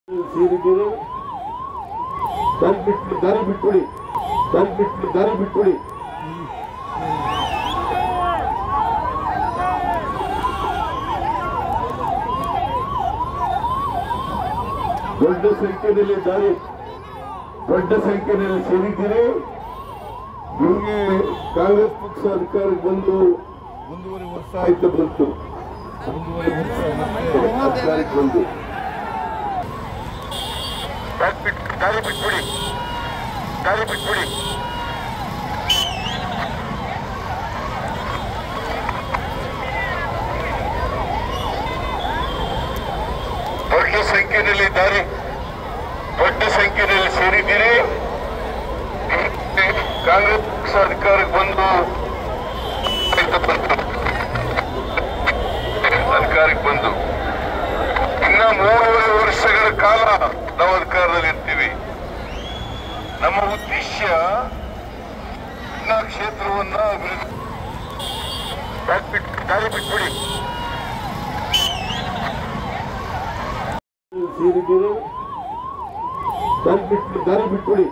ಸೇರಿದ್ದೀರಿ ದಾರಿ ಬಿಟ್ಟು ದಾರಿ ಬಿಟ್ಕೊಡಿ ದಾರಿ ಬಿಟ್ಟು ದಾರಿ ಬಿಟ್ಕೊಡಿ ದೊಡ್ಡ ಸಂಖ್ಯೆಯಲ್ಲಿ ದಾರಿ ದೊಡ್ಡ ಸಂಖ್ಯೆಯಲ್ಲಿ ಸೇರಿದ್ದೀರಿ ನಿಮಗೆ ಕಾಂಗ್ರೆಸ್ ಪಕ್ಷ ಅಧಿಕಾರಕ್ಕೆ ಬಂದು ಒಂದೂವರೆ ವರ್ಷ ಆಯ್ತು ಬಂತು ಒಂದೂವರೆ ವರ್ಷ ಅಧಿಕಾರಕ್ಕೆ ಬಂದು ದಾರಿ ಬಿಟ್ಬಿಡಿ ದಾರಿ ಬಿಟ್ಬಿಡಿ ದೊಡ್ಡ ಸಂಖ್ಯೆಯಲ್ಲಿ ದಾರಿ ದೊಡ್ಡ ಸಂಖ್ಯೆಯಲ್ಲಿ ಸೇರಿದ್ದೀರಿ ಕಾಂಗ್ರೆಸ್ ಪಕ್ಷ ಅಧಿಕಾರಕ್ಕೆ ಬಂದು ಅಧಿಕಾರಕ್ಕೆ ಬಂದು ಇನ್ನ ಮೂರುವರೆ ವರ್ಷಗಳ ಕಾಲ ನಾವು ಅಧಿಕಾರದಲ್ಲಿ ಇರ್ತೀವಿ ನಮ್ಮ ಉದ್ದೇಶ ಇನ್ನ ಕ್ಷೇತ್ರವನ್ನ ಅಭಿವೃದ್ಧಿ ದಾರಿ ಬಿಟ್- ದಾರಿ ಬಿಟ್ಬಿಡಿ ಸೇರಿದ್ದೀರಿ ದಾರಿ ಬಿಟ್ಟು ದಾರಿ ಬಿಟ್ಕೊಡಿ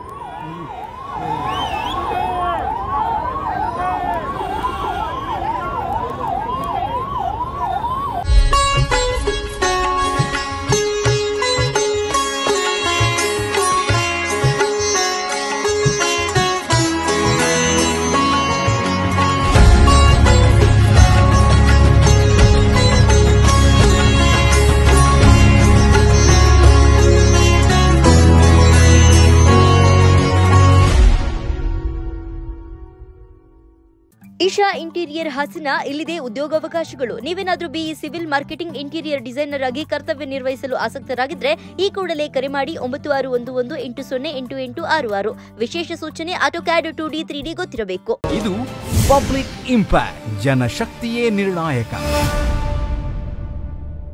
ಇಶಾ ಇಂಟೀರಿಯರ್ ಹಾಸನ ಇಲ್ಲಿದೆ ಉದ್ಯೋಗಾವಕಾಶಗಳು ನೀವೇನಾದ್ರೂ BE civil marketing interior designer ಆಗಿ ಕರ್ತವ್ಯ ನಿರ್ವಹಿಸಲು ಆಸಕ್ತರಾಗಿದ್ರೆ ಈ ಕೂಡಲೇ ಕರೆ ಮಾಡಿ ಒಂಬತ್ತು ಆರು ಒಂದು ಒಂದು ಎಂಟು ಸೊನ್ನೆ ಎಂಟು ಎಂಟು ಆರು ಆರು ವಿಶೇಷ ಸೂಚನೆ AutoCAD two D three D ಗೊತ್ತಿರಬೇಕು ಇದು ಪಬ್ಲಿಕ್ ಇಂಪ್ಯಾಕ್ಟ್ ಜನಶಕ್ತಿಯೇ ನಿರ್ಣಾಯಕ